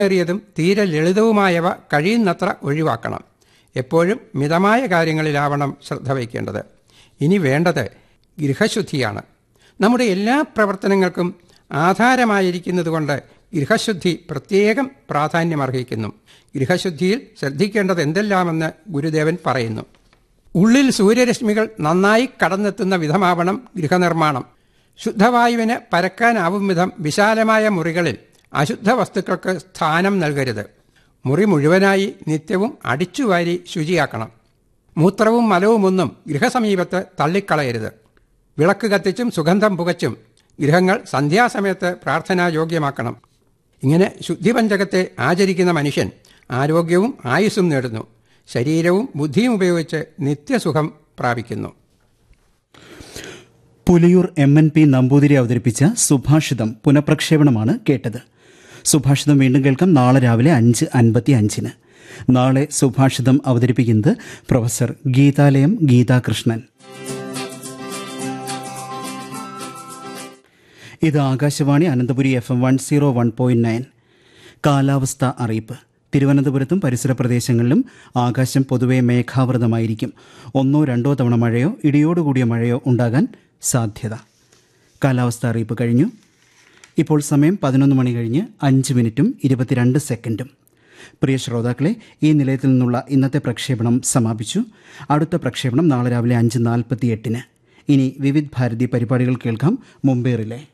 ഏറിയതും തീരെ ലളിതവുമായവ കഴിയുന്നത്ര ഒഴിവാക്കണം എപ്പോഴും മിതമായ കാര്യങ്ങളിലാവണം ശ്രദ്ധ വയ്ക്കേണ്ടത് ഇനി വേണ്ടത് ഗൃഹശുദ്ധിയാണ് നമ്മുടെ എല്ലാ പ്രവർത്തനങ്ങൾക്കും ആധാരമായിരിക്കുന്നതുകൊണ്ട് ഗൃഹശുദ്ധി പ്രത്യേകം പ്രാധാന്യമർഹിക്കുന്നു ഗൃഹശുദ്ധിയിൽ ശ്രദ്ധിക്കേണ്ടത് എന്തെല്ലാമെന്ന് ഗുരുദേവൻ പറയുന്നു ഉള്ളിൽ സൂര്യരശ്മികൾ നന്നായി കടന്നെത്തുന്ന വിധമാവണം ഗൃഹനിർമ്മാണം ശുദ്ധവായുവിന് പരക്കാനാവും വിധം വിശാലമായ മുറികളിൽ അശുദ്ധ വസ്തുക്കൾക്ക് സ്ഥാനം നൽകരുത് മുറി മുഴുവനായി നിത്യവും അടിച്ചുവാരി ശുചിയാക്കണം മൂത്രവും മലവുമൊന്നും ഗൃഹസമീപത്ത് തള്ളിക്കളയരുത് വിളക്ക് കത്തിച്ചും സുഗന്ധം പുകച്ചും ഗൃഹങ്ങൾ സന്ധ്യാസമയത്ത് പ്രാർത്ഥനായോഗ്യമാക്കണം ഇങ്ങനെ ശുദ്ധിപഞ്ചകത്തെ ആചരിക്കുന്ന മനുഷ്യൻ ആരോഗ്യവും ആയുസ്സും നേടുന്നു ശരീരവും ബുദ്ധിയും ഉപയോഗിച്ച് നിത്യസുഖം പ്രാപിക്കുന്നു Puliyur M N P Namboothiri അവതരിപ്പിച്ച സുഭാഷിതം പുനഃപ്രക്ഷേപണമാണ് കേട്ടത് സുഭാഷിതം വീണ്ടും കേൾക്കാം നാളെ രാവിലെ അഞ്ച് അൻപത്തി അഞ്ചിന് നാളെ സുഭാഷിതം അവതരിപ്പിക്കുന്നത് പ്രൊഫസർ ഗീതാലയം ഗീതാകൃഷ്ണൻ ഇത് Akashvani Ananthapuri F M one zero one point nine കാലാവസ്ഥ അറിയിപ്പ് തിരുവനന്തപുരത്തും പരിസര പ്രദേശങ്ങളിലും ആകാശം പൊതുവെ മേഘാവൃതമായിരിക്കും ഒന്നോ രണ്ടോ തവണ മഴയോ ഇടിയോടുകൂടിയ മഴയോ ഉണ്ടാകാൻ സാധ്യത കാലാവസ്ഥ അറിയിപ്പ് കഴിഞ്ഞു ഇപ്പോൾ സമയം പതിനൊന്ന് മണി കഴിഞ്ഞ് അഞ്ച് മിനിറ്റും ഇരുപത്തിരണ്ട് സെക്കൻഡും പ്രിയ ശ്രോതാക്കളെ ഈ നിലയത്തിൽ നിന്നുള്ള ഇന്നത്തെ പ്രക്ഷേപണം സമാപിച്ചു അടുത്ത പ്രക്ഷേപണം നാളെ രാവിലെ അഞ്ച് നാൽപ്പത്തി എട്ടിന് ഇനി വിവിധ് ഭാരതി പരിപാടികൾ കേൾക്കാം മുംബൈ റിലേ